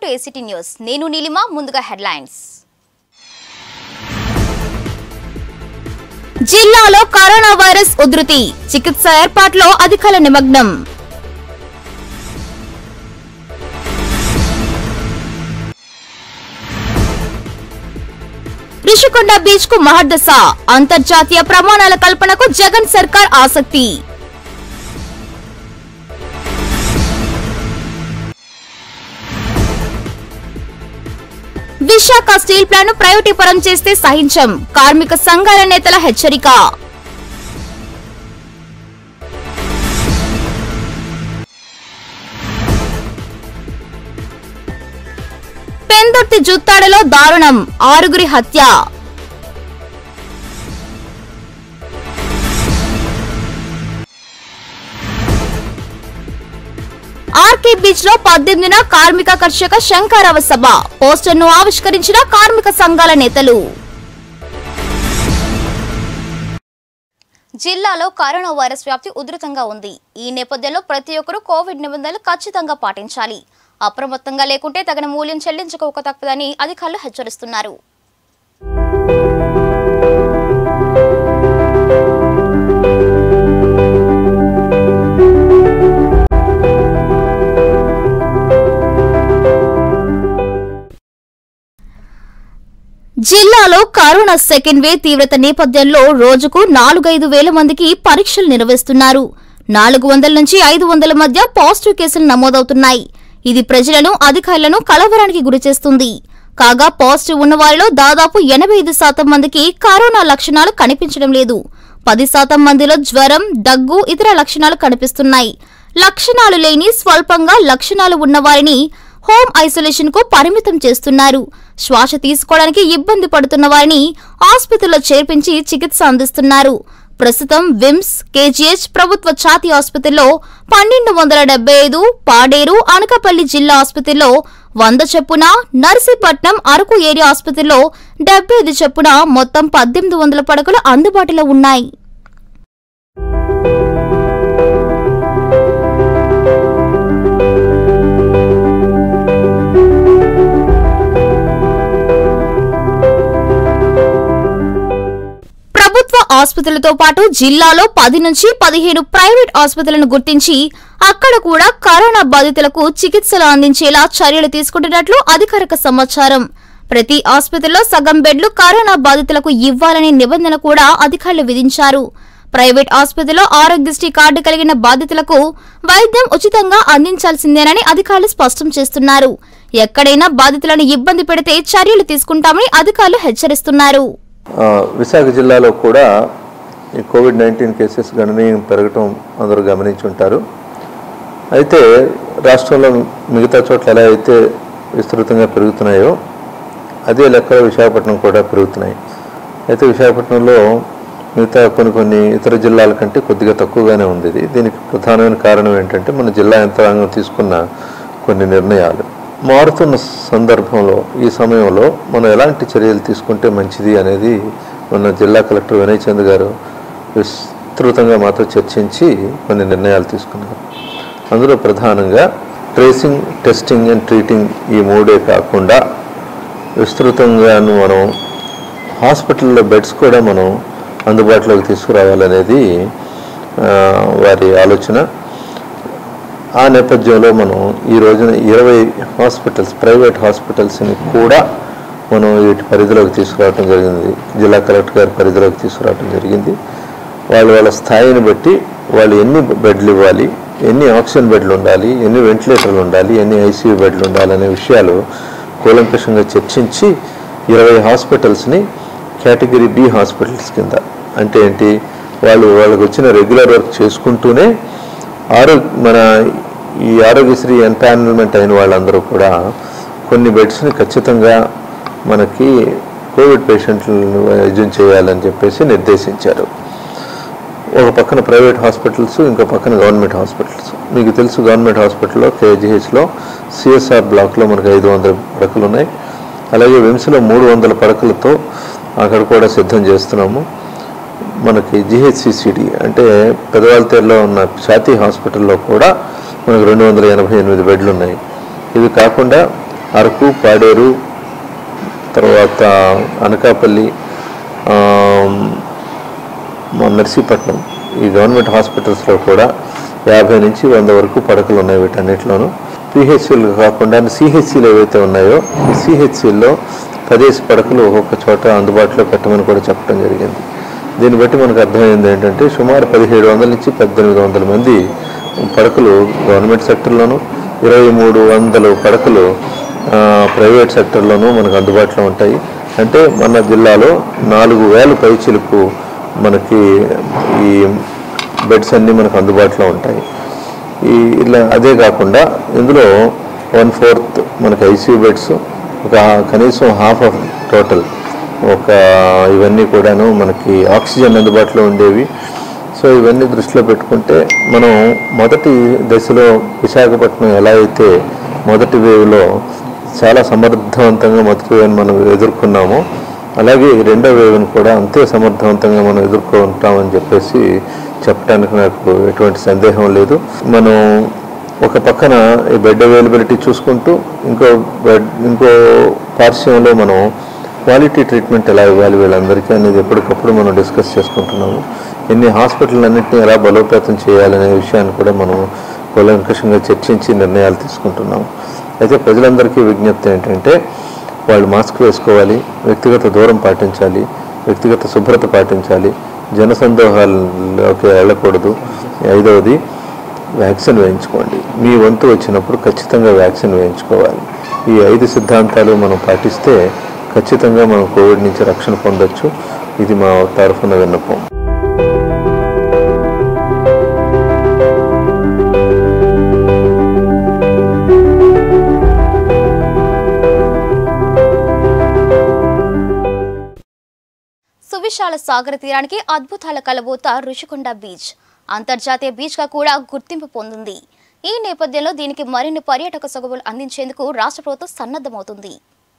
To ACT news నేను నీలిమ ముందుగా headlines జిల్లాలో కరోనా వైరస్ ఉధృతి చికిత్స ఏర్పాట్లో అధికారుల నిమగ్నం రిషికొండ బీచ్ కు మహర్దశ అంతర్జాతీయ ప్రమాణాల కల్పనకు జగన్ సర్కార్ ఆసక్తి విశాఖ స్టీల్ ప్లాంట్ ను ప్రైవేటీకరణ చేస్తే సహించం కార్మిక సంఘాల నేతల హెచ్చరిక పెందుర్తి జుత్తాడలో దారుణం ఆరుగురి హత్య ఆర్కే బీచ్ లో పద్దెనిమిదిన కార్మిక కర్షక శంకరవ సభ పోస్టర్ ను ఆవిష్కరించిన కార్మిక సంఘాల నేతలు జిల్లాలో కరోనా వైరస్ వ్యాప్తి ఉధృతంగా ఉంది ఈ నేపథ్యంలో ప్రతి ఒక్కరూ కోవిడ్ నిబంధనలు ఖచ్చితంగా పాటించాలి అప్రమత్తంగా లేకుంటే తగిన మూల్యం చెల్లించుకోక తప్పదని అధికారులు హెచ్చరిస్తున్నారు జిల్లాలో కరోనా సెకండ్ వేవ్ తీవ్రత నేపథ్యంలో రోజుకు నాలుగైదు వేల మందికి పరీక్షలు నిర్వహిస్తున్నారు నాలుగు వందల నుంచి ఐదు వందల మధ్య పాజిటివ్ కేసులు నమోదవుతున్నాయి ఇది ప్రజలను అధికారులను కలవరానికి గురిచేస్తుంది కాగా పాజిటివ్ ఉన్న వారిలో దాదాపు ఎనభై ఐదు శాతం మందికి కరోనా లక్షణాలు కనిపించడం లేదు పది శాతం మందిలో జ్వరం దగ్గు ఇతర లక్షణాలు కనిపిస్తున్నాయి లక్షణాలు లేని స్వల్పంగా లక్షణాలు ఉన్న వారిని హోమ్ ఐసోలేషన్ కు పరిమితం చేస్తున్నారు శ్వాస తీసుకోవడానికి ఇబ్బంది పడుతున్న వారిని ఆసుపత్రిలో చేర్పించి చికిత్స అందిస్తున్నారు ప్రస్తుతం విమ్స్ కేజీహెచ్ ప్రభుత్వ ఛాతీ ఆసుపత్రిలో పన్నెండు వందల డెబ్బై ఐదు పాడేరు అనకాపల్లి జిల్లా ఆసుపత్రిలో వంద చొప్పున నర్సీపట్నం అరకు ఏరియా ఆసుపత్రిలో డెబ్బై ఐదు చొప్పున మొత్తం పద్దెనిమిది వందల పడకలు అందుబాటులో ఉన్నాయి ప్రభుత్వ ఆసుపత్రులతో పాటు జిల్లాలో పది నుంచి పదిహేను ప్రైవేట్ ఆసుపత్రులను గుర్తించి అక్కడ కూడా కరోనా బాధితులకు చికిత్సలు అందించేలా చర్యలు తీసుకుంటున్నట్లు అధికారిక సమాచారం ప్రతి ఆసుపత్రిలో సగం బెడ్లు కరోనా బాధితులకు ఇవ్వాలనే నిబంధన కూడా అధికారులు విధించారు ప్రైవేట్ ఆసుపత్రిలో ఆరోగ్యశ్రీ కార్డు కలిగిన బాధితులకు వైద్యం ఉచితంగా అందించాల్సిందేనని అధికారులు స్పష్టం చేస్తున్నారు ఎక్కడైనా బాధితులను ఇబ్బంది పెడితే చర్యలు తీసుకుంటామని అధికారులు హెచ్చరిస్తున్నారు ఆ, విశాఖ జిల్లాలో కూడా ఈ కోవిడ్ నైన్టీన్ కేసెస్ గణనీయం పెరగటం అందరూ గమనించుంటారు అయితే రాష్ట్రంలో మిగతా చోట్ల ఎలా అయితే విస్తృతంగా పెరుగుతున్నాయో అదే లెక్కలో విశాఖపట్నం కూడా పెరుగుతున్నాయి అయితే విశాఖపట్నంలో మిగతా కొన్ని కొన్ని ఇతర జిల్లాల కంటే కొద్దిగా తక్కువగానే ఉంది ఇది దీనికి ప్రధానమైన కారణం ఏంటంటే మన జిల్లా యంత్రాంగం తీసుకున్న కొన్ని నిర్ణయాలు మారుతున్న సందర్భంలో ఈ సమయంలో మనం ఎలాంటి చర్యలు తీసుకుంటే మంచిది అనేది మన జిల్లా కలెక్టర్ వినయ్ చంద్ గారు విస్తృతంగా మాతో చర్చించి కొన్ని నిర్ణయాలు తీసుకున్నారు అందులో ప్రధానంగా ట్రేసింగ్ టెస్టింగ్ అండ్ ట్రీటింగ్ ఈ మూడే కాకుండా విస్తృతంగాను మనం హాస్పిటల్లో బెడ్స్ కూడా మనం అందుబాటులోకి తీసుకురావాలనేది ఆ, వారి ఆలోచన ఆ నేపథ్యంలో మనం ఈ రోజున ఇరవై హాస్పిటల్స్ ప్రైవేట్ హాస్పిటల్స్ని కూడా మనం వీటి పరిధిలోకి తీసుకురావడం జరిగింది జిల్లా కలెక్టర్ గారి పరిధిలోకి తీసుకురావడం జరిగింది వాళ్ళు వాళ్ళ స్థాయిని బట్టి వాళ్ళు ఎన్ని బెడ్లు ఇవ్వాలి ఎన్ని ఆక్సిజన్ బెడ్లు ఉండాలి ఎన్ని వెంటిలేటర్లు ఉండాలి ఎన్ని ఐసీయూ బెడ్లు ఉండాలి అనే విషయాలు కూలంకషంగా చర్చించి ఇరవై హాస్పిటల్స్ని కేటగిరీ బి హాస్పిటల్స్ కింద అంటే ఏంటి వాళ్ళు వాళ్ళకి వచ్చిన రెగ్యులర్ వర్క్ చేసుకుంటూనే ఆరోగ్య మన ఈ ఆరోగ్యశ్రీ ఎన్పానల్మెంట్ అయిన వాళ్ళందరూ కూడా కొన్ని బెడ్స్ని ఖచ్చితంగా మనకి కోవిడ్ పేషెంట్లను వైద్యం చేయాలని చెప్పేసి నిర్దేశించారు ఒక పక్కన ప్రైవేట్ హాస్పిటల్స్ ఇంకో పక్కన గవర్నమెంట్ హాస్పిటల్స్ మీకు తెలుసు గవర్నమెంట్ హాస్పిటల్లో కేజీహెచ్లో సిఎస్ఆర్ బ్లాక్లో మనకు ఐదు వందల పడకలు ఉన్నాయి అలాగే విమ్స్లో మూడు వందల పడకలతో అక్కడ కూడా సిద్ధం చేస్తున్నాము మనకి జిహెచ్సిసిడి అంటే పెదవాల్తేరులో ఉన్న ఛాతీ హాస్పిటల్లో కూడా మనకు రెండు వందల ఎనభై ఎనిమిది బెడ్లు ఉన్నాయి ఇవి కాకుండా అరకు పాడేరు తర్వాత అనకాపల్లి ఆ, మన నర్సీపట్నం ఈ గవర్నమెంట్ హాస్పిటల్స్లో కూడా యాభై నుంచి వంద వరకు పడకలు ఉన్నాయి వీటన్నిటిలోనూ పిహెచ్సిలు కాకుండా సిహెచ్సిలు ఏవైతే ఉన్నాయో ఈ సిహెచ్సిల్లో పదేసి పడకలు ఒక్కొక్క చోట అందుబాటులో పెట్టమని కూడా చెప్పడం జరిగింది దీన్ని బట్టి మనకు అర్థమైంది ఏంటంటే సుమారు పదిహేడు వందల నుంచి పద్దెనిమిది వందల మంది పడకలు గవర్నమెంట్ సెక్టర్లోను ఇరవై మూడు వందలు పడకలు ఆ, ప్రైవేట్ సెక్టర్లోనూ మనకు అందుబాటులో ఉంటాయి అంటే మన జిల్లాలో నాలుగు వేల పైచిలకు మనకి ఈ బెడ్స్ అన్నీ మనకు అందుబాటులో ఉంటాయి ఈ ఇలా అదే కాకుండా ఇందులో వన్ ఫోర్త్ మనకి ఐసీయూ బెడ్స్ ఒక కనీసం హాఫ్ ఆఫ్ టోటల్ ఒక ఇవన్నీ కూడాను మనకి ఆక్సిజన్ అందుబాటులో ఉండేవి సో ఇవన్నీ దృష్టిలో పెట్టుకుంటే మనం మొదటి దశలో విశాఖపట్నం ఎలా అయితే మొదటి వేవ్లో చాలా సమర్థవంతంగా మొదటి వేవ్ని మనం ఎదుర్కొన్నామో అలాగే ఈ రెండో వేవ్ని కూడా అంతే సమర్థవంతంగా మనం ఎదుర్కొంటామని చెప్పేసి చెప్పడానికి నాకు ఎటువంటి సందేహం లేదు మనం ఒక పక్కన ఈ బెడ్ అవైలబిలిటీ చూసుకుంటూ ఇంకో బెడ్ ఇంకో పార్శ్వంలో మనం క్వాలిటీ ట్రీట్మెంట్ ఎలా ఇవ్వాలి వీళ్ళందరికీ అనేది ఎప్పటికప్పుడు మనం డిస్కస్ చేసుకుంటున్నాము ఎన్ని హాస్పిటల్ అన్నింటినీ ఎలా బలోపేతం చేయాలనే విషయాన్ని కూడా మనం కూలంకషంగా చర్చించి నిర్ణయాలు తీసుకుంటున్నాము అయితే ప్రజలందరికీ విజ్ఞప్తి ఏంటంటే వాళ్ళు మాస్క్ వేసుకోవాలి వ్యక్తిగత దూరం పాటించాలి వ్యక్తిగత శుభ్రత పాటించాలి జనసందోహాల్లోకి వెళ్ళకూడదు ఐదవది వ్యాక్సిన్ వేయించుకోండి మీ వంతు వచ్చినప్పుడు ఖచ్చితంగా వ్యాక్సిన్ వేయించుకోవాలి ఈ ఐదు సిద్ధాంతాలు మనం పాటిస్తే ఖచ్చితంగా మనం కోవిడ్ నుంచి రక్షణ పొందొచ్చు ఇది మా తరఫున విన్నపం సువిశాల సాగర తీరానికి అద్భుతాల కలబోత ఋషికొండ బీచ్ అంతర్జాతీయ బీచ్ గా కూడా గుర్తింపు పొందింది ఈ నేపథ్యంలో దీనికి మరిన్ని పర్యాటక సొగవులు అందించేందుకు రాష్ట్ర ప్రభుత్వం సన్నద్ధమవుతుంది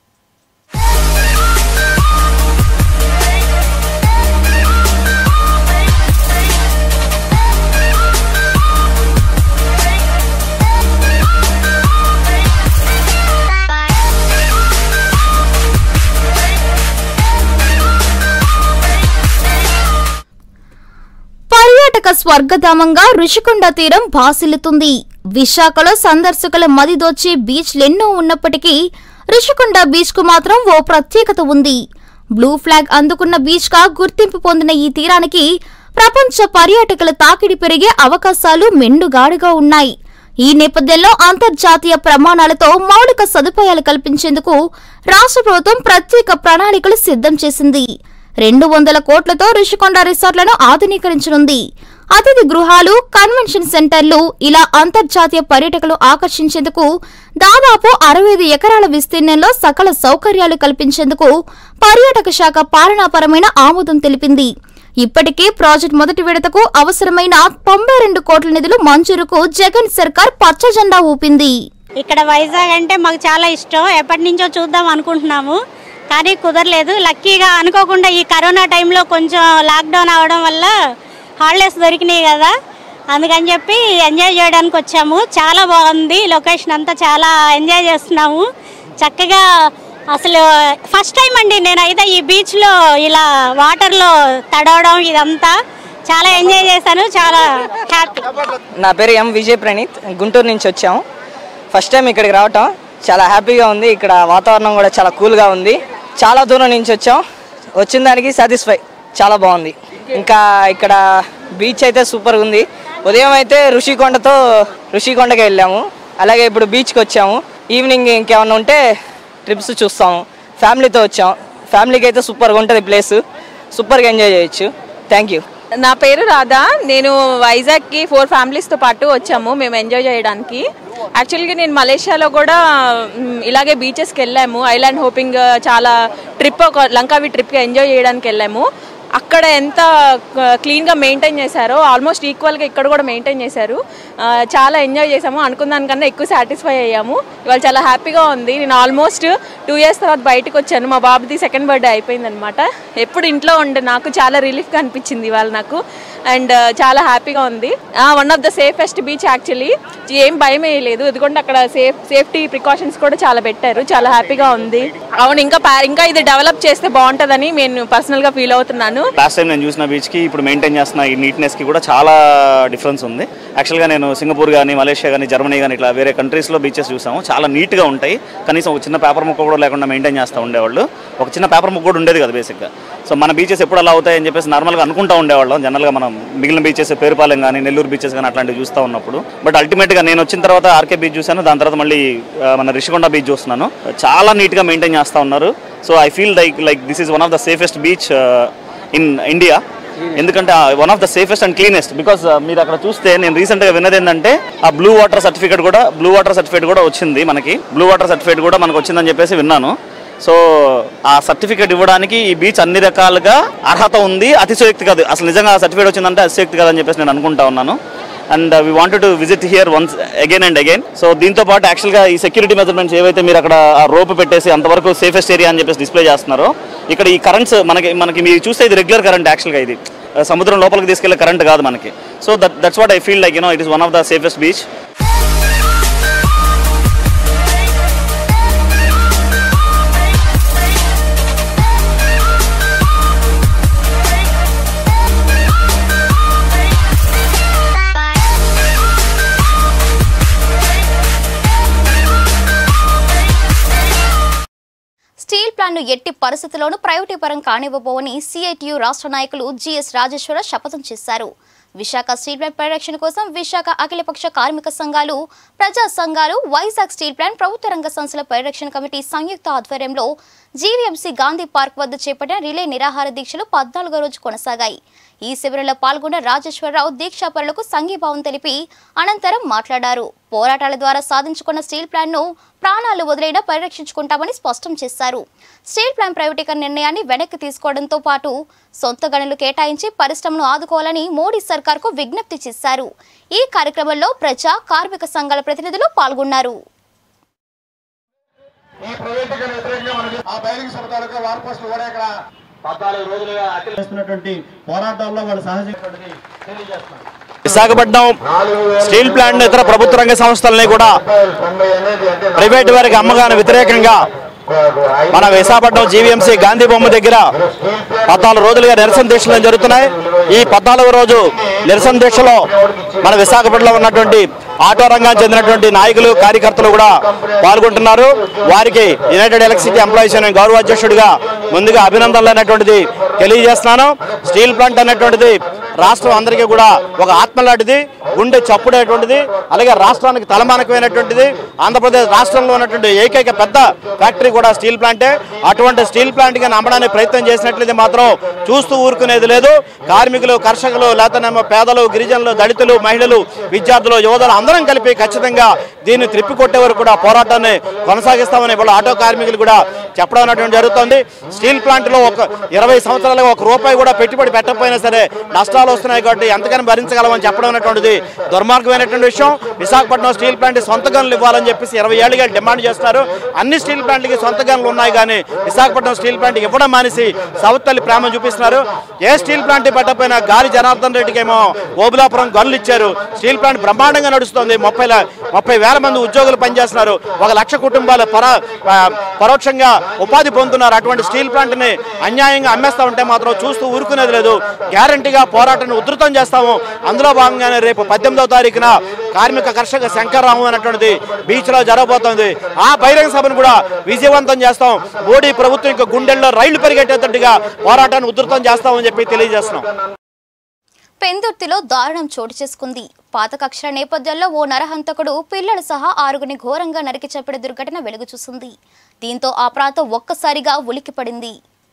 పర్యాటక స్వర్గధామంగా ఋషికొండ తీరం భాసిల్లుతుంది విశాఖలో సందర్శకుల మది దోచే బీచ్లెన్నో ఉన్నప్పటికీ ఋషికొండ బీచ్ కు మాత్రం ఓ ప్రత్యేకత ఉంది బ్లూ ఫ్లాగ్ అందుకున్న బీచ్ గా గుర్తింపు పొందిన ఈ తీరానికి ప్రపంచ పర్యాటకుల తాకిడి పెరిగే అవకాశాలు మెండుగాడుగా ఉన్నాయి ఈ నేపథ్యంలో అంతర్జాతీయ ప్రమాణాలతో మౌలిక సదుపాయాలు కల్పించేందుకు రాష్ట్ర ప్రభుత్వం ప్రత్యేక ప్రణాళికలు సిద్ధం చేసింది రెండు వందల కోట్లతో ఋషికొండ రిసార్ట్లను ఆధునీకరించనుంది అతిథి గృహాలు కన్వెన్షన్ సెంటర్లు ఇలా అంతర్జాతీయ పర్యాటకులు ఆకర్షించేందుకు దాదాపు అరవై ఐదు ఎకరాల విస్తీర్ణంలో సకల సౌకర్యాలు కల్పించేందుకు పర్యాటక శాఖ పాలనాపరమైన ఆమోదం తెలిపింది ఇప్పటికే ప్రాజెక్ట్ మొదటి విడతకు అవసరమైన తొంభై రెండు కోట్ల నిధులు మంజూరుకు జగన్ సర్కార్ పచ్చజెండా ఊపింది ఇక్కడ వైజాగ్ అంటే మాకు చాలా ఇష్టం ఎప్పటి నుంచో చూద్దాం అనుకుంటున్నాము కానీ కుదరలేదు లక్కీగా అనుకోకుండా ఈ కరోనా టైంలో కొంచెం లాక్డౌన్ అవడం వల్ల హాలిడేస్ దొరికినాయి కదా అందుకని చెప్పి ఎంజాయ్ చేయడానికి వచ్చాము చాలా బాగుంది లొకేషన్ అంతా చాలా ఎంజాయ్ చేస్తున్నాము చక్కగా అసలు ఫస్ట్ టైం అండి నేనైతే ఈ బీచ్లో ఇలా వాటర్లో తడవడం ఇదంతా చాలా ఎంజాయ్ చేశాను చాలా హ్యాపీ నా పేరు ఎం విజయ్ ప్రణీత్ గుంటూరు నుంచి వచ్చాము ఫస్ట్ టైం ఇక్కడికి రావటం చాలా హ్యాపీగా ఉంది ఇక్కడ వాతావరణం కూడా చాలా కూల్గా ఉంది చాలా దూరం నుంచి వచ్చాం వచ్చిన దానికి సాటిస్ఫై చాలా బాగుంది ఇంకా ఇక్కడ బీచ్ అయితే సూపర్గా ఉంది ఉదయం అయితే ఋషికొండతో ఋషికొండకి వెళ్ళాము అలాగే ఇప్పుడు బీచ్కి వచ్చాము ఈవినింగ్ ఇంకేమన్నా ఉంటే ట్రిప్స్ చూస్తాము ఫ్యామిలీతో వచ్చాం ఫ్యామిలీకి అయితే సూపర్గా ఉంటుంది ప్లేస్ సూపర్గా ఎంజాయ్ చేయొచ్చు థ్యాంక్ యూ నా పేరు రాధా నేను వైజాగ్కి ఫోర్ ఫ్యామిలీస్తో పాటు వచ్చాము మేము ఎంజాయ్ చేయడానికి యాక్చువల్గా నేను మలేషియాలో కూడా మ్, ఇలాగే బీచెస్కి వెళ్ళాము ఐలాండ్ హోపింగ్ చాలా ట్రిప్ ఒక లంకావి ట్రిప్కి ఎంజాయ్ చేయడానికి వెళ్ళాము అక్కడ ఎంత క్లీన్గా మెయింటైన్ చేశారో ఆల్మోస్ట్ ఈక్వల్గా ఇక్కడ కూడా మెయింటైన్ చేశారు ఆ, చాలా ఎంజాయ్ చేసాము అనుకున్న దానికన్నా ఎక్కువ సాటిస్ఫై అయ్యాము ఇవాళ చాలా హ్యాపీగా ఉంది నేను ఆల్మోస్ట్ టూ ఇయర్స్ తర్వాత బయటకు వచ్చాను మా బాబుది సెకండ్ బర్త్డే అయిపోయింది అనమాట ఎప్పుడు ఇంట్లో ఉండే నాకు చాలా రిలీఫ్గా అనిపించింది ఇవాళ నాకు అండ్ చాలా హ్యాపీగా ఉంది one of the safest beach actually ఏం భయం లేదు ఎందుకంటే అక్కడ సేఫ్ సేఫ్టీ ప్రికాషన్స్ కూడా చాలా పెట్టారు చాలా హ్యాపీగా ఉంది అవును ఇంకా పా- ఇంకా ఇది డెవలప్ చేస్తే బాగుంటుందని నేను పర్సనల్గా ఫీల్ అవుతున్నాను లాస్ట్ టైం నేను చూసిన బీచ్కి ఇప్పుడు మెయింటైన్ చేస్తున్న ఈ నీట్నెస్కి కూడా చాలా డిఫరెన్స్ ఉంది యాక్చువల్గా నేను సింగపూర్ కానీ మలేషియా కానీ జర్మనీ కానీ ఇట్లా వేరే కంట్రీస్లో బీచెస్ చూసాము చాలా నీట్గా ఉంటాయి కనీసం ఒక చిన్న పేపర్ ముక్క కూడా లేకుండా మెయింటైన్ చేస్తూ ఉండేవాళ్ళు ఒక చిన్న పేపర్ ముక్క కూడా ఉండేది కదా బేసిక్గా సో మన బీచెస్ ఎప్పుడు అలా అవుతాయని చెప్పేసి నార్మల్గా అనుకుంటూ ఉండేవాళ్ళం జనరల్గా మనం మిగిలిన బీచెస్ పేరుపాలెం కానీ నెల్లూరు బీచెస్ కానీ అట్లాంటివి చూస్తూ ఉన్నప్పుడు బట్ అల్టిమేట్గా నేను వచ్చిన తర్వాత ఆర్కే బీచ్ చూశాను దాని తర్వాత మళ్ళీ ఆ, మన రిషికొండ బీచ్ చూస్తున్నాను చాలా నీట్గా మెయింటైన్ చేస్తూ ఉన్నారు so I feel like like this is one of the safest beach in India ఎందుకంటే one of the safest and cleanest because మీరు అక్కడ చూస్తే నేను రీసెంట్గా విన్నది ఏంటంటే ఆ బ్లూ వాటర్ సర్టిఫికేట్ కూడా బ్లూ వాటర్ సర్టిఫికేట్ కూడా వచ్చింది మనకి బ్లూ వాటర్ సర్టిఫికేట్ కూడా మనకు వచ్చిందని చెప్పేసి విన్నాను సో ఆ సర్టిఫికేట్ ఇవ్వడానికి ఈ బీచ్ అన్ని రకాలుగా అర్హత ఉంది అతిశయోక్తి కాదు అసలు నిజంగా ఆ సర్టిఫికేట్ వచ్చిందంటే అతిశయోక్తి కాదని చెప్పేసి నేను అనుకుంటా ఉన్నాను and we wanted to visit here once again and again so దీంతో పాటు యాక్చువల్గా ఈ సెక్యూరిటీ మెజర్మెంట్స్ ఏవైతే మీరు అక్కడ ఆ రోప్ పెట్టేసి అంతవరకు సేఫెస్ట్ ఏరియా అని చెప్పేసి డిస్ప్లే చేస్తున్నారో ఇక్కడ ఈ కరెంట్స్ మనకి మనకి మీరు చూస్తే ఇది రెగ్యులర్ కరెంట్ యాక్చువల్గా ఇది ఆ, సముద్రం లోపలికి తీసుకెళ్లే కరెంట్ కాదు మనకి so that that's what I feel like you know it is one of the safest beach steel ప్లాంట్ను ఎట్టి పరిస్థితుల్లోనూ ప్రైవేటీకరణ కానివ్వబోవని సిఐటియు రాష్ట్ర నాయకులు జిఎస్ రాజేశ్వర శపథం చేశారు విశాఖ స్టీల్ ప్లాంట్ పరిరక్షణ కోసం విశాఖ అఖిలపక్ష కార్మిక సంఘాలు ప్రజా సంఘాలు వైజాగ్ స్టీల్ ప్లాంట్ ప్రభుత్వ రంగ సంస్థల పరిరక్షణ కమిటీ సంయుక్త ఆధ్వర్యంలో జీవీఎంసీ గాంధీ పార్క్ వద్ద చేపట్టిన రిలే నిరాహార దీక్షలు పద్నాలుగో రోజు కొనసాగాయి ఈ శిబిరంలో పాల్గొన్న రాజేశ్వరరావు దీక్షాపరులకు సంఘీభావం తెలిపి అనంతరం మాట్లాడారు పోరాటాల ద్వారా సాధించుకున్న స్టీల్ ప్లాంట్ను ప్రాణాలు వదిలేనా పరిరక్షించుకుంటామని స్పష్టం చేశారు స్టీల్ ప్లాంట్ ప్రైవేటీకరణ నిర్ణయాన్ని వెనక్కి తీసుకోవడంతో పాటు సొంత గనులు కేటాయించి పరిశ్రమను ఆదుకోవాలని మోడీ సర్కార్కు విజ్ఞప్తి చేశారు ఈ కార్యక్రమంలో ప్రజా కార్మిక సంఘాల ప్రతినిధులు పాల్గొన్నారు ఈ ప్రైవేటీకరణ వ్యతిరేకంగా మనకి ఆ బైలింగ్ సభ తాలూకా వార్ పోస్టులు కూడా ఇక్కడ పద్నాలుగు రోజులుగా అఖిల చేస్తున్నటువంటి పోరాటాల్లో వాళ్ళు సహజమైనటువంటి తెలియజేస్తున్నారు విశాఖపట్నం స్టీల్ ప్లాంట్ ఇతర ప్రభుత్వ రంగ సంస్థలని కూడా తొంభై అనేది అంటే ప్రైవేట్ వారికి అమ్మగానే వ్యతిరేకంగా మన విశాఖపట్నం జీవీఎంసీ గాంధీ బొమ్మ దగ్గర పద్నాలుగు రోజులుగా నిరసన దీక్షలు జరుగుతున్నాయి ఈ పద్నాలుగు రోజు నిరసన దీక్షలో మన విశాఖపట్నంలో ఉన్నటువంటి ఆటో రంగానికి చెందినటువంటి నాయకులు కార్యకర్తలు కూడా పాల్గొంటున్నారు వారికి యునైటెడ్ ఎలక్ట్రిసిటీ ఎంప్లాయీస్ యూనియన్ గౌరవ అధ్యక్షుడిగా ముందుగా అభినందనలు అనేటువంటిది తెలియజేస్తున్నాను స్టీల్ ప్లాంట్ అనేటువంటిది రాష్ట్రం అందరికీ కూడా ఒక ఆత్మ లాంటిది గుండె చప్పుడేటువంటిది అలాగే రాష్ట్రానికి తలమానకమైనటువంటిది ఆంధ్రప్రదేశ్ రాష్ట్రంలో ఉన్నటువంటి ఏకైక పెద్ద ఫ్యాక్టరీ కూడా స్టీల్ ప్లాంటే అటువంటి స్టీల్ ప్లాంట్గా నమ్మడానికి ప్రయత్నం చేసినట్లయితే మాత్రం చూస్తూ ఊరుకునేది లేదు కార్మికులు కర్షకులు లేకపోతేనేమో పేదలు గిరిజనులు దళితులు మహిళలు విద్యార్థులు యువతలు అందరం కలిపి ఖచ్చితంగా దీన్ని త్రిప్పికొట్టే వరకు కూడా పోరాటాన్ని కొనసాగిస్తామని ఇవాళ ఆటో కార్మికులు కూడా చెప్పడం అనేటువంటి జరుగుతుంది స్టీల్ ప్లాంట్లో ఒక ఇరవై సంవత్సరాలుగా ఒక రూపాయి కూడా పెట్టుబడి పెట్టకపోయినా సరే నష్టాలు వస్తున్నాయి కాబట్టి ఎంతకైనా భరించగలమని చెప్పడం అనేటువంటిది దుర్మార్గమైనటువంటి విషయం విశాఖపట్నం స్టీల్ ప్లాంట్ సొంత గనులు ఇవ్వాలని చెప్పేసి ఇరవై ఏళ్ళుగా డిమాండ్ చేస్తున్నారు అన్ని స్టీల్ ప్లాంట్లకి సొంత గనులు ఉన్నాయి కానీ విశాఖపట్నం స్టీల్ ప్లాంట్ ఇవ్వడం మానేసి సౌత్ తల్లి ప్రేమ చూపిస్తున్నారు ఏ స్టీల్ ప్లాంట్ పెట్టకపోయినా గాలి జనార్దన్ రెడ్డికి ఏమో ఓబులాపురం గనులు ఇచ్చారు స్టీల్ ప్లాంట్ బ్రహ్మాండంగా నడుస్తుంది ముప్పై ల- ముప్పై వేల మంది ఉద్యోగులు పనిచేస్తున్నారు ఒక లక్ష కుటుంబాలు పర ఆ, పరోక్షంగా ఉపాధి పొందుతున్నారు అటువంటి స్టీల్ ప్లాంట్ ని అన్యాయంగా అమ్మేస్తా ఉంటే మాత్రం చూస్తూ ఊరుకునేది లేదు గ్యారంటీగా పోరాటాన్ని ఉధృతం చేస్తాము అందులో భాగంగానే రేపు పద్దెనిమిదవ తారీఖున కార్మిక కర్షక శంకర్రాము అనేటువంటిది బీచ్ లో జరగబోతోంది ఆ బహిరంగ సభను కూడా విజయవంతం చేస్తాం మోడీ ప్రభుత్వం ఇంకా గుండెల్లో రైళ్లు పెరిగేటట్టుగా పోరాటాన్ని ఉధృతం చేస్తామని చెప్పి తెలియజేస్తున్నాం పెందుర్తిలో దారుణం చోటు చేసుకుంది పాత కక్షల నేపథ్యంలో ఓ నరహంతకుడు పిల్లలు సహా ఆరుగుని ఘోరంగా నరికి చంపిన దుర్ఘటన వెలుగు చూసింది దీంతో ఆ ప్రాంతం ఒక్కసారిగా ఉలిక్కిపడింది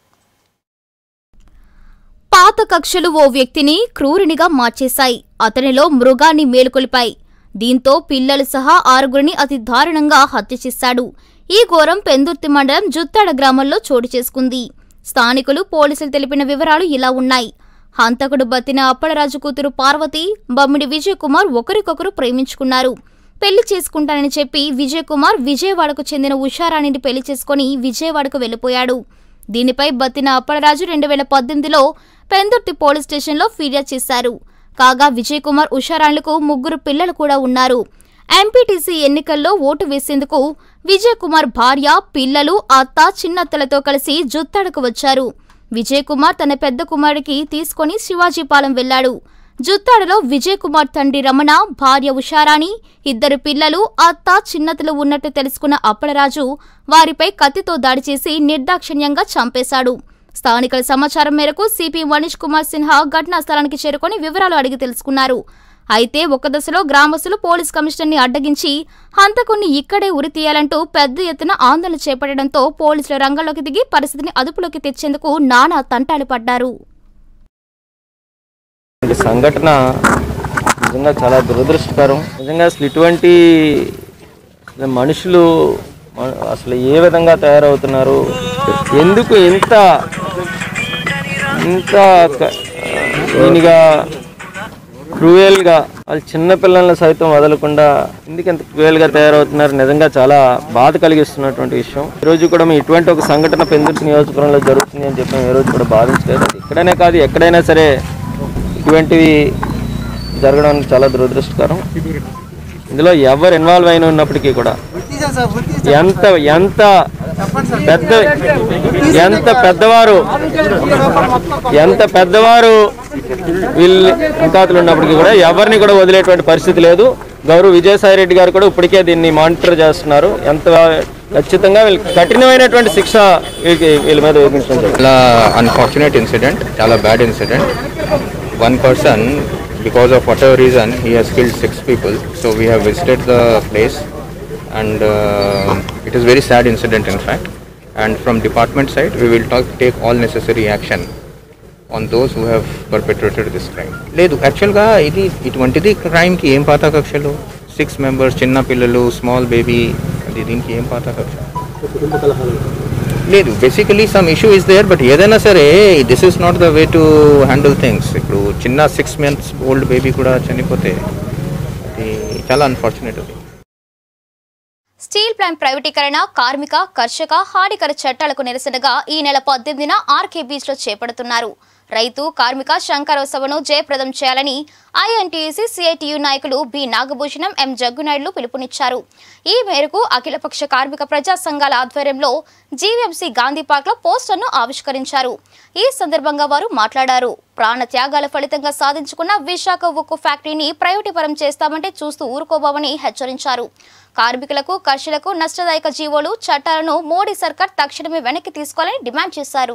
పాత కక్షలు ఓ వ్యక్తిని క్రూరునిగా మార్చేశాయి అతనిలో మృగాన్ని మేలుకొలిపాయి దీంతో పిల్లలు సహా ఆరుగురిని అతి దారుణంగా హత్య చేశాడు ఈ ఘోరం పెందుర్తి మండలం జుత్తాడ గ్రామంలో చోటు చేసుకుంది స్థానికులు పోలీసులు తెలిపిన వివరాలు ఇలా ఉన్నాయి హంతకుడు బతిన అప్పలరాజు కూతురు పార్వతి బమ్మిడి విజయ్ కుమార్ ఒకరికొకరు ప్రేమించుకున్నారు పెళ్లి చేసుకుంటానని చెప్పి విజయ్ కుమార్ విజయవాడకు చెందిన ఉషారాణిని పెళ్లి చేసుకుని విజయవాడకు వెళ్లిపోయాడు దీనిపై బత్తిన అప్పలరాజు రెండు వేల పద్దెనిమిదిలో పెందుర్తి పోలీస్ స్టేషన్లో ఫిర్యాదు చేశారు కాగా విజయ్ కుమార్ ఉషారాణులకు ముగ్గురు పిల్లలు కూడా ఉన్నారు ఎంపీటీసీ ఎన్నికల్లో ఓటు వేసేందుకు విజయ్ కుమార్ భార్య పిల్లలు అత్త చిన్నత్తలతో కలిసి జుత్తాడకు వచ్చారు విజయ్ కుమార్ తన పెద్ద కుమారుడికి తీసుకొని శివాజీపాలెం వెళ్లాడు జుత్తాడలో విజయ్ కుమార్ తండ్రి రమణ భార్య ఉషారాణి ఇద్దరు పిల్లలు అత్త చిన్నతలు ఉన్నట్టు తెలుసుకున్న అప్పలరాజు వారిపై కత్తితో దాడి చేసి నిర్దాక్షిణ్యంగా చంపేశాడు స్థానికుల సమాచారం మేరకు సిపి మనీష్ కుమార్ సిన్హా ఘటనా స్థలానికి చేరుకొని వివరాలు అడిగి తెలుసుకున్నారు అయితే ఒక దశలో గ్రామస్తులు పోలీస్ కమిషనర్ని అడ్డగించి హంతకుణ్ణి ఇక్కడే ఉరి తీయాలంటూ పెద్ద ఎత్తున ఆందోళన చేపట్టడంతో పోలీసులు రంగంలోకి దిగి పరిస్థితిని అదుపులోకి తెచ్చేందుకు నానా తంటాలు పడ్డారు ఈ సంఘటన నిజంగా చాలా దురదృష్టకరం నిజంగా అసలు ఇటువంటి అసలు మనుషులు మ- అసలు ఏ విధంగా తయారవుతున్నారు ఎందుకు ఇంత ఇంత క- దీనిగా క్రూయల్గా వాళ్ళు చిన్న పిల్లల్ని సైతం వదలకుండా ఎందుకు ఇంత క్రూయల్గా తయారవుతున్నారు నిజంగా చాలా బాధ కలిగిస్తున్నటువంటి విషయం ఈ రోజు కూడా మేము ఇటువంటి ఒక సంఘటన పెందుర్తి నియోజకవర్గంలో జరుగుతుంది అని చెప్పి మేము ఈ రోజు కూడా భావించలేదు అది ఇక్కడనే కాదు ఎక్కడైనా సరే ఇటువంటివి జరగడం చాలా దురదృష్టకరం ఇందులో ఎవరు ఇన్వాల్వ్ అయిన ఉన్నప్పటికీ కూడా ఎంత ఎంత పెద్ద ఎంత పెద్దవారు ఎంత పెద్దవారు వీళ్ళు ఇంకాతులు ఉన్నప్పటికీ కూడా ఎవరిని కూడా వదిలేటువంటి పరిస్థితి లేదు గౌరవ్ విజయసాయి రెడ్డి గారు కూడా ఇప్పటికే దీన్ని మానిటర్ చేస్తున్నారు ఎంత ఖచ్చితంగా వీళ్ళకి కఠినమైనటువంటి శిక్ష వీళ్ళకి వీళ్ళ మీద వేధించడం జరుగుతుంది. చాలా అన్ఫార్చునేట్ ఇన్సిడెంట్ చాలా bad incident one person because of whatever reason he has killed six people so we have visited the place and it is very sad incident in fact and from department side we will talk take all necessary action on those who have perpetrated this crime లేదు యాక్చువల్గా ఇది ఇటువంటిది క్రైమ్కి ఏం పాత కక్షలు six members చిన్న పిల్లలు small baby అది దీనికి ఏం పాత కక్ష లేదు basically some issue is there but ఏదైనా సరే this is not the way to handle things ఇప్పుడు చిన్న సిక్స్ మంత్స్ ఓల్డ్ బేబీ కూడా చనిపోతే అది చాలా అన్ఫార్చునేట్ అది స్టీల్ ప్లాంట్ ప్రైవేటీకరణ కార్మిక కర్షక హానికర చట్టాలకు నిరసనగా ఈ నెల పద్దెనిమిదిన ఆర్కే బీచ్ లో చేపడుతున్నారు రైతు కార్మిక శంకరవ సభను జయప్రదం చేయాలని ఐఎన్టీయూసీ సిఐటియు నాయకులు బి నాగభూషణం ఎం జగ్గునాయుడులు పిలుపునిచ్చారు ఈ మేరకు అఖిలపక్ష కార్మిక ప్రజా సంఘాల ఆధ్వర్యంలో జీవీఎంసీ గాంధీ పార్క్ లో పోస్టర్ను ఆవిష్కరించారు ఈ సందర్భంగా వారు మాట్లాడారు ప్రాణ త్యాగాల ఫలితంగా సాధించుకున్న విశాఖ ఉక్కు ఫ్యాక్టరీని ప్రైవేటీపరం చేస్తామంటే చూస్తూ ఊరుకోబోమని హెచ్చరించారు కార్మికులకు కర్షులకు నష్టదాయక జీవోలు చట్టాలను మోడీ సర్కార్ తక్షణమే వెనక్కి తీసుకోవాలని డిమాండ్ చేశారు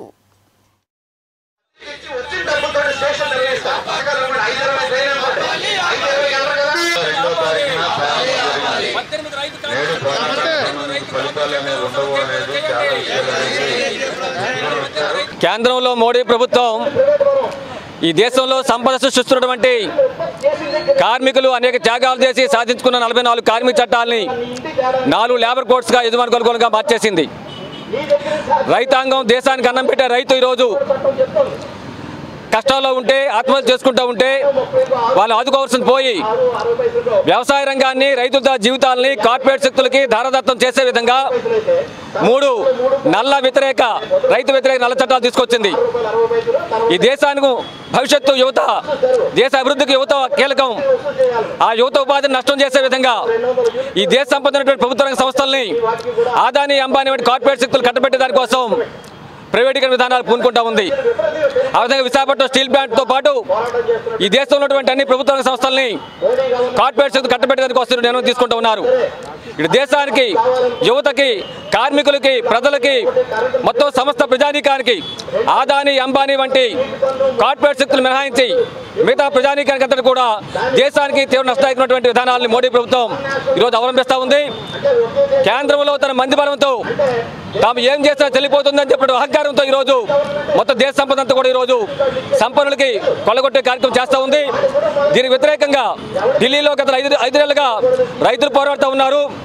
కేంద్రంలో మోడీ ప్రభుత్వం ఈ దేశంలో సంపద సృష్టిస్తున్నటువంటి కార్మికులు అనేక త్యాగాలు చేసి సాధించుకున్న నలభై నాలుగు కార్మిక చట్టాలని నాలుగు లేబర్ కోడ్స్గా యజమాని కొనుగోలుగా మార్చేసింది రైతాంగం దేశానికి అన్నం పెట్టే రైతు ఈరోజు కష్టాల్లో ఉంటే ఆత్మహత్య చేసుకుంటూ ఉంటే వాళ్ళు ఆదుకోవాల్సింది పోయి వ్యవసాయ రంగాన్ని రైతుల జీవితాలని కార్పొరేట్ శక్తులకి దారదత్తం చేసే విధంగా మూడు నల్ల వ్యతిరేక రైతు వ్యతిరేక నల్ల చట్టాలు తీసుకొచ్చింది ఈ దేశానికి భవిష్యత్తు యువత దేశ అభివృద్ధికి యువత కీలకం ఆ యువత ఉపాధిని నష్టం చేసే విధంగా ఈ దేశ సంపద ఉన్నటువంటి ప్రభుత్వ రంగ సంస్థల్ని ఆదాని అంబానీ వంటి కార్పొరేట్ శక్తులు కట్టబెట్టే దానికోసం ప్రైవేటీకరణ విధానాలు పూనుకుంటా ఉంది ఆ విధంగా విశాఖపట్నం స్టీల్ ప్లాంట్తో పాటు ఈ దేశంలో ఉన్నటువంటి అన్ని ప్రభుత్వ రంగ సంస్థల్ని కార్పొరేట్ శక్తులు కట్టబెట్టడానికి వస్తున్న నిర్ణయం తీసుకుంటూ ఉన్నారు ఇటు దేశానికి యువతకి కార్మికులకి ప్రజలకి మొత్తం సమస్త ప్రజానీకానికి ఆదాని అంబానీ వంటి కార్పొరేట్ శక్తులు మినహాయించి మిగతా ప్రజానీకానికి అంతటి కూడా దేశానికి తీవ్ర నష్టదాయకమైనటువంటి విధానాలను మోడీ ప్రభుత్వం ఈరోజు అవలంబిస్తూ ఉంది కేంద్రంలో తన మంది బలంతో తాము ఏం చేసినా చెల్లిపోతుందని చెప్పిన అహంకారంతో ఈరోజు మొత్తం దేశ సంపద అంతా కూడా ఈరోజు సంపన్నులకి కొల్లగొట్టే కార్యక్రమం చేస్తూ ఉంది దీనికి వ్యతిరేకంగా ఢిల్లీలో గత ఐదు ఐదు నెలలుగా రైతులు పోరాడుతూ ఉన్నారు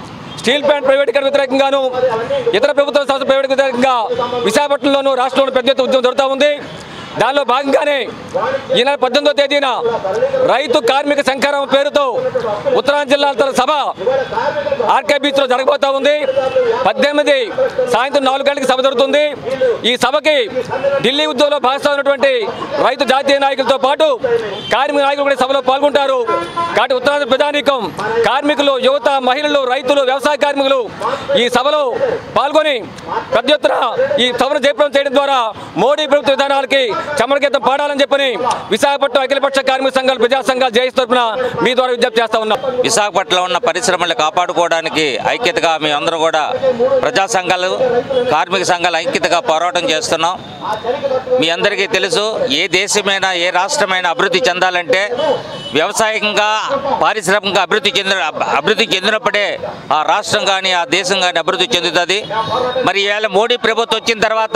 స్టీల్ ప్లాంట్ ప్రైవేటీకరణ వ్యతిరేకంగాను ఇతర ప్రభుత్వ సంస్థ ప్రైవేట్ వ్యతిరేకంగా విశాఖపట్నంలోనూ రాష్ట్రంలో పెద్ద ఎత్తున ఉద్యమం జరుగుతూ ఉంది దానిలో భాగంగానే ఈ నెల పద్దెనిమిదో తేదీన రైతు కార్మిక సంఘారం పేరుతో ఉత్తరాంధ్ర జిల్లాల తన సభ ఆర్కే బీచ్లో జరగబోతా ఉంది పద్దెనిమిది సాయంత్రం నాలుగు గంటలకు సభ జరుగుతుంది ఈ సభకి ఢిల్లీ ఉద్యోగంలో భాగస్వామైనటువంటి రైతు జాతీయ నాయకులతో పాటు కార్మిక నాయకులు కూడా ఈ సభలో పాల్గొంటారు కాబట్టి ఉత్తరాంధ్ర ప్రజానీకం కార్మికులు యువత మహిళలు రైతులు వ్యవసాయ కార్మికులు ఈ సభలో పాల్గొని పెద్ద ఎత్తున ఈ సభను జయప్రదం చేయడం ద్వారా మోడీ ప్రభుత్వ విధానాలకి చమరగీతం పాడాలని చెప్పని విశాఖపట్నం అఖిలపక్ష కార్మిక సంఘాలు ప్రజా సంఘాలు జేఎస్ తరఫున మీ ద్వారా విజ్ఞప్తి చేస్తా ఉన్నాం విశాఖపట్నంలో ఉన్న పరిశ్రమలు కాపాడుకోవడానికి ఐక్యతగా మీ అందరూ కూడా ప్రజా సంఘాలు కార్మిక సంఘాలు ఐక్యతగా పోరాటం చేస్తున్నాం మీ అందరికీ తెలుసు ఏ దేశమైనా ఏ రాష్ట్రమైనా అభివృద్ధి చెందాలంటే వ్యవసాయంగా పారిశ్రామికంగా అభివృద్ధి చెందిన అభివృద్ధి చెందినప్పుడే ఆ రాష్ట్రం కానీ ఆ దేశం కానీ అభివృద్ధి చెందుతుంది మరి ఈవేళ మోడీ ప్రభుత్వం వచ్చిన తర్వాత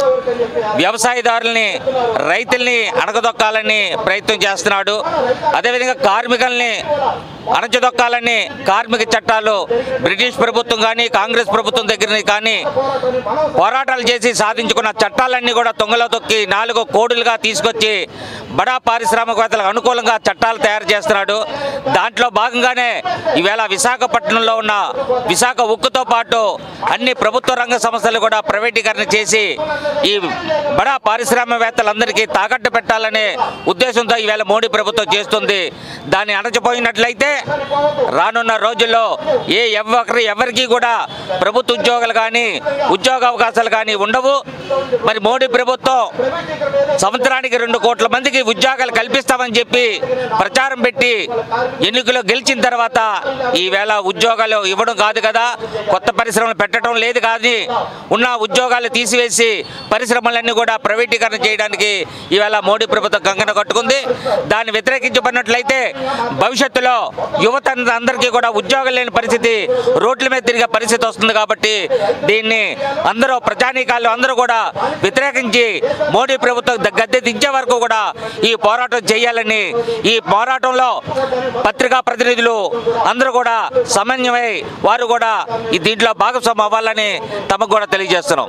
వ్యవసాయదారుల్ని రైతుల్ని అణగదొక్కాలని ప్రయత్నం చేస్తున్నాడు అదేవిధంగా కార్మికుల్ని అణచదొక్కాలని కార్మిక చట్టాలు బ్రిటిష్ ప్రభుత్వం కానీ కాంగ్రెస్ ప్రభుత్వం దగ్గర కానీ పోరాటాలు చేసి సాధించుకున్న చట్టాలన్నీ కూడా తొంగలో తొక్కి నాలుగు కోడులుగా తీసుకొచ్చి బడా పారిశ్రామికవేత్తలకు అనుకూలంగా చట్టాలు తయారు చేస్తున్నాడు దాంట్లో భాగంగానే ఈవేళ విశాఖపట్నంలో ఉన్న విశాఖ ఉక్కుతో పాటు అన్ని ప్రభుత్వ రంగ సంస్థలు కూడా ప్రైవేటీకరణ చేసి ఈ బడా పారిశ్రామికవేత్తలందరికీ తాకట్టు పెట్టాలనే ఉద్దేశంతో ఈవేళ మోడీ ప్రభుత్వం చేస్తుంది దాన్ని అణచిపోయినట్లయితే రానున్న రోజుల్లో ఏ ఎవరి ఎవరికి కూడా ప్రభుత్వ ఉద్యోగాలు కానీ ఉద్యోగ అవకాశాలు కానీ ఉండవు మరి మోడీ ప్రభుత్వం సంవత్సరానికి రెండు కోట్ల మందికి ఉద్యోగాలు కల్పిస్తామని చెప్పి ప్రచారం పెట్టి ఎన్నికలు గెలిచిన తర్వాత ఈవేళ ఉద్యోగాలు ఇవ్వడం కాదు కదా కొత్త పరిశ్రమలు పెట్టడం లేదు కానీ ఉన్న ఉద్యోగాలు తీసివేసి పరిశ్రమలన్నీ కూడా ప్రైవేటీకరణ చేయడానికి ఈవేళ మోడీ ప్రభుత్వం కంకణ కట్టుకుంది దాన్ని వ్యతిరేకించబడినట్లయితే భవిష్యత్తులో యువత అందరికీ కూడా ఉద్యోగం లేని పరిస్థితి రోడ్ల మీద తిరిగే పరిస్థితి వస్తుంది కాబట్టి దీన్ని అందరూ ప్రజానీకాలు అందరూ కూడా వ్యతిరేకించి మోడీ ప్రభుత్వం ద- గద్దె దించే వరకు కూడా ఈ పోరాటం చేయాలని ఈ పోరాటంలో పత్రికా ప్రతినిధులు అందరూ కూడా సమన్వయమై వారు కూడా ఈ దీంట్లో భాగస్వామ్యం అవ్వాలని తమకు కూడా తెలియజేస్తున్నాం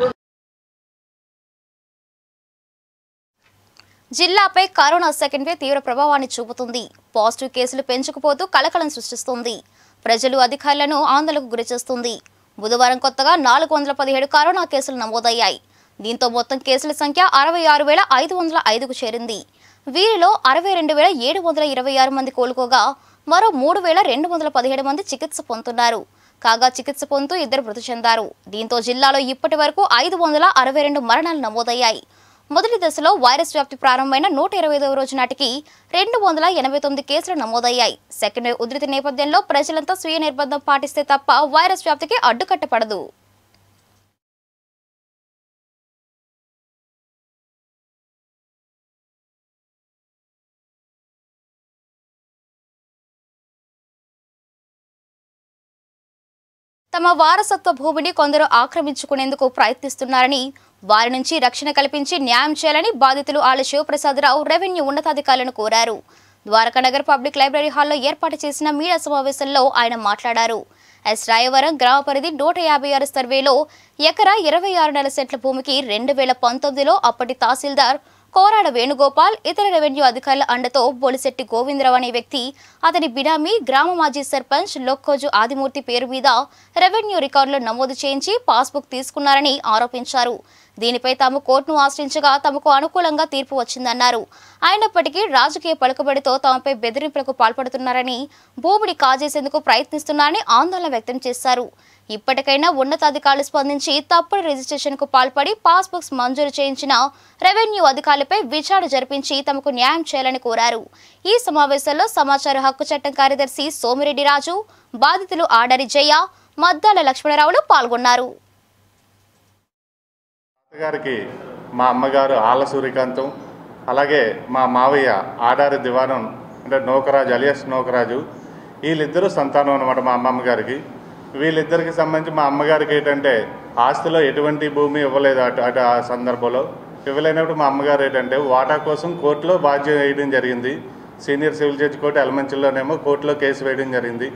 జిల్లాపై కరోనా సెకండ్ వేవ్ తీవ్ర ప్రభావాన్ని చూపుతుంది పాజిటివ్ కేసులు పెంచుకుపోతూ కలకలం సృష్టిస్తుంది ప్రజలు అధికారులను ఆందోళనకు గురిచేస్తుంది బుధవారం కొత్తగా నాలుగు వందల పదిహేడు కరోనా కేసులు నమోదయ్యాయి దీంతో మొత్తం కేసుల సంఖ్య అరవై ఆరు వేల ఐదు వందల ఐదుకు చేరింది వీరిలో అరవై రెండు వేల ఏడు వందల ఇరవై ఆరు మంది కోలుకోగా మరో మూడు వేల రెండు వందల పదిహేడు మంది చికిత్స పొందుతున్నారు కాగా చికిత్స పొందుతూ ఇద్దరు మృతి చెందారు దీంతో జిల్లాలో ఇప్పటి వరకు ఐదు వందల అరవై రెండు మరణాలు నమోదయ్యాయి మొదటి దశలో వైరస్ వ్యాప్తి ప్రారంభమైన నూట ఇరవై ఐదవ రోజు నాటికి రెండు వందల ఎనభై తొమ్మిది కేసులు నమోదయ్యాయి సెకండ్ వేవ్ ఉధృతి నేపథ్యంలో ప్రజలంతా స్వీయ నిర్బంధం పాటిస్తే తప్ప వైరస్ వ్యాప్తికి అడ్డుకట్టపడదు తమ వారసత్వ భూమిని కొందరు ఆక్రమించుకునేందుకు ప్రయత్నిస్తున్నారని వారి నుంచి రక్షణ కల్పించి న్యాయం చేయాలని బాధితులు ఆళ్ల శివప్రసాదరావు రెవెన్యూ ఉన్నతాధికారులను కోరారు ద్వారకానగర్ పబ్లిక్ లైబ్రరీ హాల్లో ఏర్పాటు చేసిన మీడియా సమావేశంలో ఆయన మాట్లాడారు ఎస్ రాయవరం గ్రామ పరిధి నూట యాభై ఆరు సర్వేలో ఎకరా ఇరవై ఆరు నెల సెంట్ల భూమికి రెండు వేల పంతొమ్మిదిలో అప్పటి తహసీల్దార్ కోరాడ వేణుగోపాల్ ఇతర రెవెన్యూ అధికారుల అండతో బొలిశెట్టి గోవిందరావు అనే వ్యక్తి అతని బినామీ గ్రామ మాజీ సర్పంచ్ లొక్కోజు ఆదిమూర్తి పేరు మీద రెవెన్యూ రికార్డులు నమోదు చేయించి పాస్బుక్ తీసుకున్నారని ఆరోపించారు దీనిపై తాము కోర్టును ఆశ్రయించగా తమకు అనుకూలంగా తీర్పు వచ్చిందన్నారు అయినప్పటికీ రాజకీయ పలుకుబడితో తమపై బెదిరింపులకు పాల్పడుతున్నారని భూమిని కాజేసేందుకు ప్రయత్నిస్తున్నారని ఆందోళన వ్యక్తం చేశారు ఇప్పటికైనా ఉన్నతాధికారులు స్పందించి తప్పుడు రిజిస్ట్రేషన్కు పాల్పడి పాస్బుక్స్ మంజూరు చేయించిన రెవెన్యూ అధికారులపై విచారణ జరిపించి తమకు న్యాయం చేయాలని కోరారు ఈ సమావేశంలో సమాచార హక్కు చట్టం కార్యదర్శి సోమిరెడ్డి రాజు బాధితులు ఆడరి జయ మద్దాల లక్ష్మణరావులు పాల్గొన్నారు గారికి మా అమ్మగారు ఆళ్ళ సూర్యకాంతం అలాగే మా మావయ్య ఆడారి దివానం అంటే నోకరాజు అలియస్ నోకరాజు వీళ్ళిద్దరూ సంతానం అనమాట మా అమ్మమ్మ గారికి వీళ్ళిద్దరికి సంబంధించి మా అమ్మగారికి ఏంటంటే ఆస్తిలో ఎటువంటి భూమి ఇవ్వలేదు అటు అటు ఆ సందర్భంలో ఇవ్వలేనప్పుడు మా అమ్మగారు ఏంటంటే వాటా కోసం కోర్టులో బాధ్యత వేయడం జరిగింది సీనియర్ సివిల్ జడ్జి కోర్టు ఎలమంచిలోనేమో కోర్టులో కేసు వేయడం జరిగింది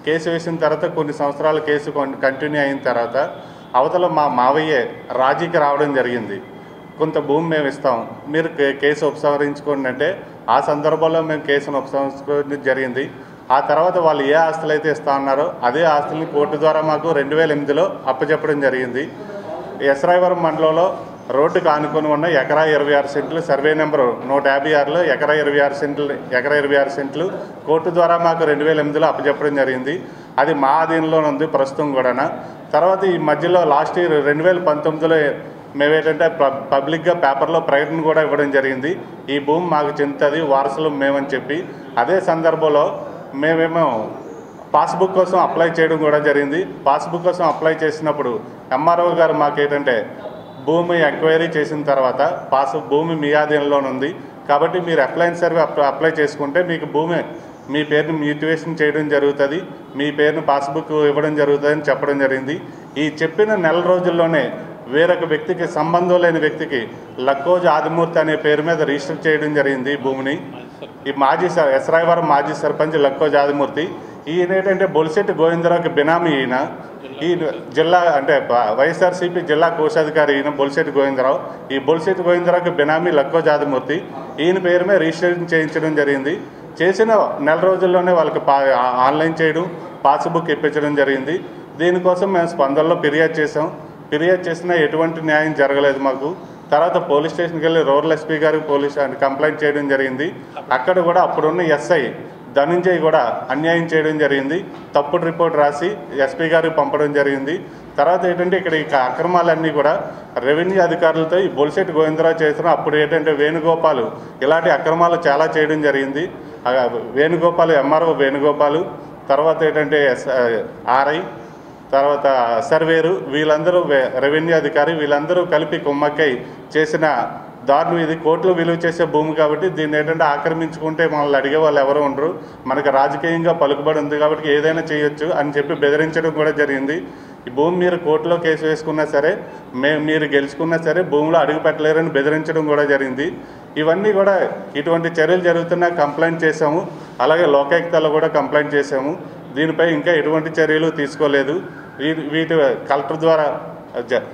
కేసు వేసిన తర్వాత కొన్ని సంవత్సరాల కేసు కొన్- కంటిన్యూ అయిన తర్వాత అవతల మా మావయ్యే రాజీకి రావడం జరిగింది కొంత భూమి మేము ఇస్తాం మీరు కే- కేసు ఉపసంహరించుకోండి అంటే ఆ సందర్భంలో మేము కేసును ఉపసంహరించుకోవడం జరిగింది ఆ తర్వాత వాళ్ళు ఏ ఆస్తులు అయితే ఇస్తా ఉన్నారో అదే ఆస్తుల్ని కోర్టు ద్వారా మాకు రెండు వేల ఎనిమిదిలో అప్పచెప్పడం జరిగింది ఎస్రాయవరం మండలంలో రోడ్డుకు ఆనుకొని ఉన్న ఎకరా ఇరవై ఆరు సెంట్లు సర్వే నెంబరు నూట యాభై ఆరులో ఎకరా ఇరవై ఆరు సెంట్లు ఎకరా ఇరవై ఆరు సెంట్లు కోర్టు ద్వారా మాకు రెండు వేల ఎనిమిదిలో అప్పచెప్పడం జరిగింది అది మా ఆధీనంలో ఉంది ప్రస్తుతం కూడా తర్వాత ఈ మధ్యలో లాస్ట్ ఇయర్ రెండు వేల పంతొమ్మిదిలో మేమేంటంటే పబ్ పబ్లిక్గా పేపర్లో ప్రకటన కూడా ఇవ్వడం జరిగింది ఈ భూమి మాకు చెందుతుంది వారసులు మేమని చెప్పి అదే సందర్భంలో మేమేమో పాస్బుక్ కోసం అప్లై చేయడం కూడా జరిగింది పాస్బుక్ కోసం అప్లై చేసినప్పుడు ఎంఆర్ఓ గారు మాకేంటంటే భూమి ఎంక్వైరీ చేసిన తర్వాత పాస్ భూమి మీ ఆధీనంలోనే ఉంది కాబట్టి మీరు అప్లైన్ సర్వే అప్- అప్లై చేసుకుంటే మీకు భూమి మీ పేరుని మ్యూటివేషన్ చేయడం జరుగుతుంది మీ పేరుని పాస్బుక్ ఇవ్వడం జరుగుతుంది అని చెప్పడం జరిగింది ఈ చెప్పిన నెల రోజుల్లోనే వేరొక వ్యక్తికి సంబంధం లేని వ్యక్తికి లక్కోజ్ ఆదిమూర్తి అనే పేరు మీద రిజిస్టర్ చేయడం జరిగింది ఈ భూమిని ఈ మాజీ సర్ ఎస్రాయవరం మాజీ సర్పంచ్ లక్కోజ్ ఆదిమూర్తి ఈయన ఏంటంటే బొలిశెట్టి గోవిందరావుకి బినామీ ఈయన ఈ జిల్లా అంటే బ- వైఎస్ఆర్సీపీ జిల్లా కోశాధికారి ఈయన బొలిశెట్టి గోవిందరావు ఈ బొలిశెట్టి గోవిందరావుకి బినామీ లక్కో జాదమూర్తి ఈయన పేరు మీద రిజిస్ట్రేషన్ చేయించడం జరిగింది చేసిన నెల రోజుల్లోనే వాళ్ళకి పా ఆ- ఆన్లైన్ చేయడం పాస్బుక్ ఇప్పించడం జరిగింది దీనికోసం మేము స్పందనలో ఫిర్యాదు చేసాం ఫిర్యాదు చేసినా ఎటువంటి న్యాయం జరగలేదు మాకు తర్వాత పోలీస్ స్టేషన్కి వెళ్ళి రూరల్ ఎస్పీ గారికి పోలీస్ అంటే కంప్లైంట్ చేయడం జరిగింది అక్కడ కూడా అప్పుడున్న ఎస్ఐ ధనుంజయ్ కూడా అన్యాయం చేయడం జరిగింది తప్పుడు రిపోర్ట్ రాసి ఎస్పీ గారికి పంపడం జరిగింది తర్వాత ఏంటంటే ఇక్కడ ఈ అక్రమాలన్నీ కూడా రెవెన్యూ అధికారులతో ఈ బొలిశెట్టి గోవిందరావు చేసిన అప్పుడు ఏంటంటే వేణుగోపాలు ఇలాంటి అక్రమాలు చాలా చేయడం జరిగింది ఆ వేణుగోపాల్ ఎంఆర్ఓ వేణుగోపాలు తర్వాత ఏంటంటే ఎస్ ఆర్ఐ తర్వాత సర్వేరు వీళ్ళందరూ వే- రెవెన్యూ అధికారి వీళ్ళందరూ కలిపి కుమ్మక్కై చేసిన దారుణం ఇది కోట్లు విలువ చేసే భూమి కాబట్టి దీన్ని ఏంటంటే ఆక్రమించుకుంటే మనల్ని అడిగే వాళ్ళు ఎవరు ఉండరు మనకు రాజకీయంగా పలుకుబడి ఉంది కాబట్టి ఏదైనా చేయొచ్చు అని చెప్పి బెదిరించడం కూడా జరిగింది ఈ భూమి మీరు కోర్టులో కేసు వేసుకున్నా సరే మేము మీరు గెలుచుకున్నా సరే భూమిలో అడుగు పెట్టలేరని బెదిరించడం కూడా జరిగింది ఇవన్నీ కూడా ఇటువంటి చర్యలు జరుగుతున్నా కంప్లైంట్ చేశాము అలాగే లోకాయుక్తలో కూడా కంప్లైంట్ చేశాము దీనిపై ఇంకా ఎటువంటి చర్యలు తీసుకోలేదు వీ- వీటి కలెక్టర్ ద్వారా జ-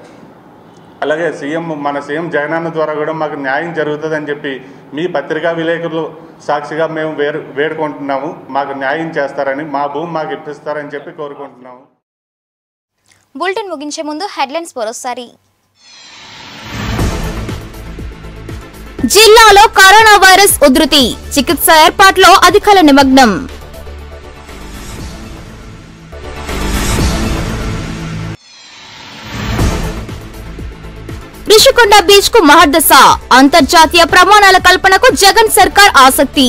అలాగే సీఎం మన సీఎం జగనన్న ద్వారా కూడా మాకు న్యాయం జరుగుతుందని చెప్పి మీ పత్రికా విలేకరులు సాక్షిగా మేము వేరు వేడుకుంటున్నాము మాకు న్యాయం చేస్తారని మా భూమి మాకు ఇప్పిస్తారని చెప్పి కోరుకుంటున్నాము బులెటిన్ ముగించే ముందు హెడ్లైన్స్ మరోసారి జిల్లాలో కరోనా వైరస్ ఉధృతి చికిత్స ఏర్పాట్లో అధికారుల నిమగ్నం రిషికొండ బీచ్ కు మహర్దశ అంతర్జాతీయ ప్రమాణాల కల్పనకు జగన్ సర్కార్ ఆసక్తి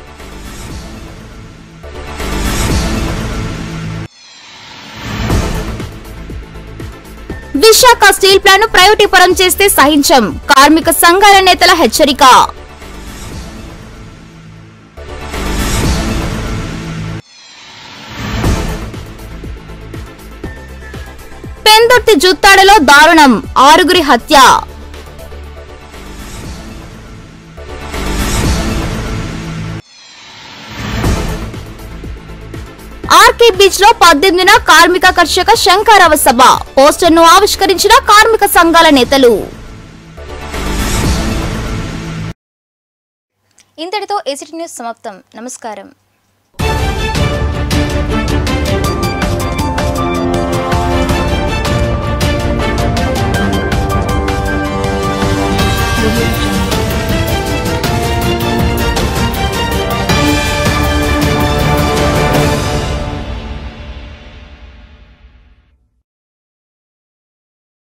విశాఖ స్టీల్ ప్లాంట్ ప్రైవేటీకరణ చేస్తే సహించం కార్మిక సంఘాల నేతల హెచ్చరిక పెందుర్తి జుత్తాడలో దారుణం ఆరుగురి హత్య ఆర్కే బీచ్ లో పద్దెనిమిదిన కార్మిక కర్షక శంకారావ సభ పోస్టర్ ను ఆవిష్కరించిన కార్మిక సంఘాల నేతలు ఇంతటితో ఏసిటీ న్యూస్ సమాప్తం నమస్కారం